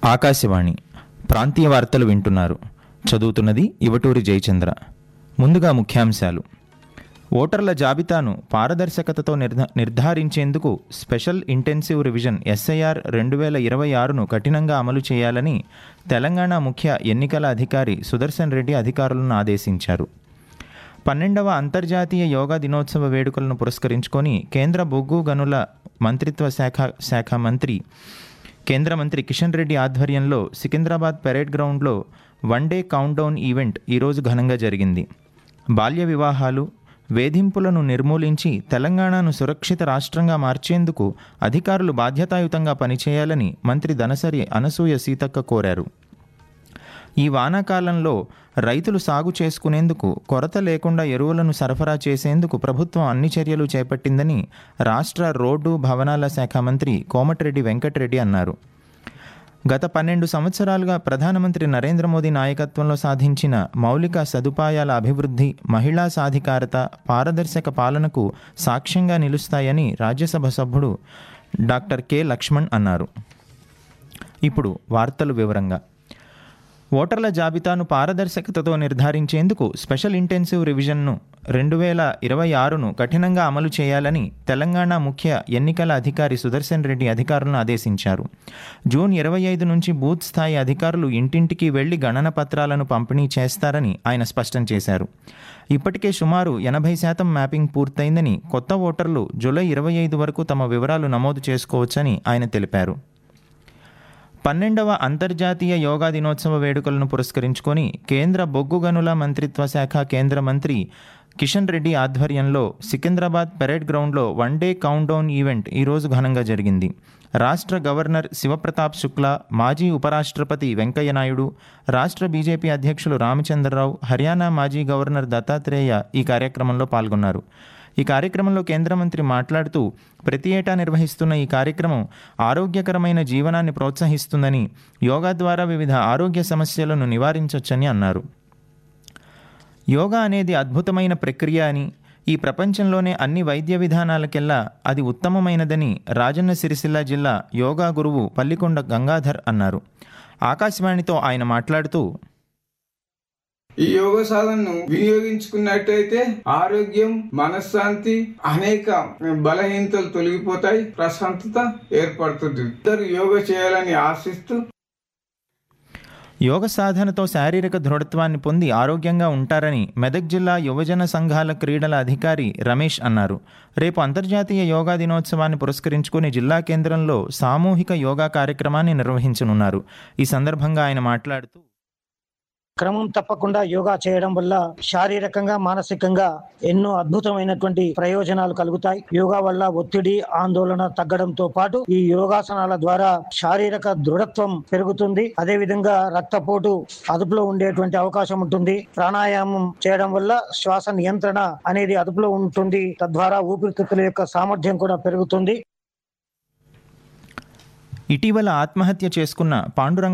ఆకాశవాణి ప్రాంతీయ వార్తలు వింటున్నారు చదువుతున్నది ఇవటూరి జయచంద్ర ముందుగా ముఖ్యాంశాలు ఓటర్ల జాబితాను పారదర్శకతతో నిర్ధ నిర్ధారించేందుకు స్పెషల్ ఇంటెన్సివ్ రివిజన్ ఎస్ఐఆర్ రెండు వేల ఇరవై ఆరును కఠినంగా అమలు చేయాలని తెలంగాణ ముఖ్య ఎన్నికల అధికారి సుదర్శన్ రెడ్డి అధికారులను ఆదేశించారు పన్నెండవ అంతర్జాతీయ యోగా దినోత్సవ వేడుకలను పురస్కరించుకొని కేంద్ర బొగ్గు గనుల మంత్రిత్వ శాఖ శాఖ మంత్రి కేంద్ర మంత్రి కిషన్ రెడ్డి ఆధ్వర్యంలో సికింద్రాబాద్ పెరేడ్ గ్రౌండ్లో వన్ డే కౌంట్డౌన్ ఈవెంట్ ఈరోజు ఘనంగా జరిగింది బాల్య వివాహాలు వేధింపులను నిర్మూలించి తెలంగాణను సురక్షిత రాష్ట్రంగా మార్చేందుకు అధికారులు బాధ్యతాయుతంగా పనిచేయాలని మంత్రి దనసరి అనసూయ సీతక్క కోరారు ఈ వానాకాలంలో రైతులు సాగు చేసుకునేందుకు కొరత లేకుండా ఎరువులను సరఫరా చేసేందుకు ప్రభుత్వం అన్ని చర్యలు చేపట్టిందని రాష్ట్ర రోడ్డు భవనాల శాఖ మంత్రి కోమటిరెడ్డి వెంకటరెడ్డి అన్నారు గత పన్నెండు సంవత్సరాలుగా ప్రధానమంత్రి నరేంద్ర మోదీ నాయకత్వంలో సాధించిన మౌలిక సదుపాయాల అభివృద్ధి మహిళా సాధికారత పారదర్శక పాలనకు సాక్ష్యంగా నిలుస్తాయని రాజ్యసభ సభ్యుడు డాక్టర్ కె లక్ష్మణ్ అన్నారు ఇప్పుడు వార్తలు వివరంగా ఓటర్ల జాబితాను పారదర్శకతతో నిర్ధారించేందుకు స్పెషల్ ఇంటెన్సివ్ రివిజన్ను రెండు వేల ఇరవై ఆరును కఠినంగా అమలు చేయాలని తెలంగాణ ముఖ్య ఎన్నికల అధికారి సుదర్శన్ రెడ్డి అధికారులను ఆదేశించారు జూన్ ఇరవై ఐదు నుంచి బూత్ స్థాయి అధికారులు ఇంటింటికి వెళ్లి గణన పత్రాలను పంపిణీ చేస్తారని ఆయన స్పష్టం చేశారు ఇప్పటికే సుమారు ఎనభై శాతం మ్యాపింగ్ పూర్తయిందని కొత్త ఓటర్లు జూలై ఇరవై ఐదు వరకు తమ వివరాలు నమోదు చేసుకోవచ్చని ఆయన తెలిపారు పన్నెండవ అంతర్జాతీయ యోగా దినోత్సవ వేడుకలను పురస్కరించుకొని కేంద్ర బొగ్గు గనుల మంత్రిత్వ శాఖ కేంద్ర మంత్రి కిషన్ రెడ్డి ఆధ్వర్యంలో సికింద్రాబాద్ పెరేడ్ గ్రౌండ్లో వన్ డే కౌంట్డౌన్ ఈవెంట్ ఈరోజు ఘనంగా జరిగింది రాష్ట్ర గవర్నర్ శివప్రతాప్ శుక్లా మాజీ ఉపరాష్ట్రపతి వెంకయ్యనాయుడు రాష్ట్ర బీజేపీ అధ్యక్షులు రామచంద్రరావు హర్యానా మాజీ గవర్నర్ దత్తాత్రేయ ఈ కార్యక్రమంలో పాల్గొన్నారు ఈ కార్యక్రమంలో కేంద్ర మంత్రి మాట్లాడుతూ ప్రతి ఏటా నిర్వహిస్తున్న ఈ కార్యక్రమం ఆరోగ్యకరమైన జీవనాన్ని ప్రోత్సహిస్తుందని యోగా ద్వారా వివిధ ఆరోగ్య సమస్యలను నివారించవచ్చని అన్నారు యోగా అనేది అద్భుతమైన ప్రక్రియ అని ఈ ప్రపంచంలోనే అన్ని వైద్య విధానాలకెల్లా అది ఉత్తమమైనదని రాజన్న సిరిసిల్ల జిల్లా యోగా గురువు పల్లికొండ గంగాధర్ అన్నారు ఆకాశవాణితో ఆయన మాట్లాడుతూ ఈ యోగ సాధనను వినియోగించుకున్నట్టయితే ఆరోగ్యం మనశ్శాంతి అనేక బలహీనతలు తొలగిపోతాయి ప్రశాంతత ఏర్పడుతుంది ఇద్దరు యోగ చేయాలని ఆశిస్తూ యోగ సాధనతో శారీరక దృఢత్వాన్ని పొంది ఆరోగ్యంగా ఉంటారని మెదక్ జిల్లా యువజన సంఘాల క్రీడల అధికారి రమేష్ అన్నారు రేపు అంతర్జాతీయ యోగా దినోత్సవాన్ని పురస్కరించుకుని జిల్లా కేంద్రంలో సామూహిక యోగా కార్యక్రమాన్ని నిర్వహించనున్నారు ఈ సందర్భంగా ఆయన మాట్లాడుతూ క్రమం తప్పకుండా యోగా చేయడం వల్ల శారీరకంగా మానసికంగా ఎన్నో అద్భుతమైనటువంటి ప్రయోజనాలు కలుగుతాయి యోగా వల్ల ఒత్తిడి ఆందోళన తగ్గడంతో పాటు ఈ యోగాసనాల ద్వారా శారీరక దృఢత్వం పెరుగుతుంది అదే విధంగా రక్తపోటు అదుపులో ఉండేటువంటి అవకాశం ఉంటుంది ప్రాణాయామం చేయడం వల్ల శ్వాస నియంత్రణ అనేది అదుపులో ఉంటుంది తద్వారా ఊపిరితిత్తుల యొక్క సామర్థ్యం కూడా పెరుగుతుంది ఇటీవల ఆత్మహత్య చేసుకున్న పాండురంగ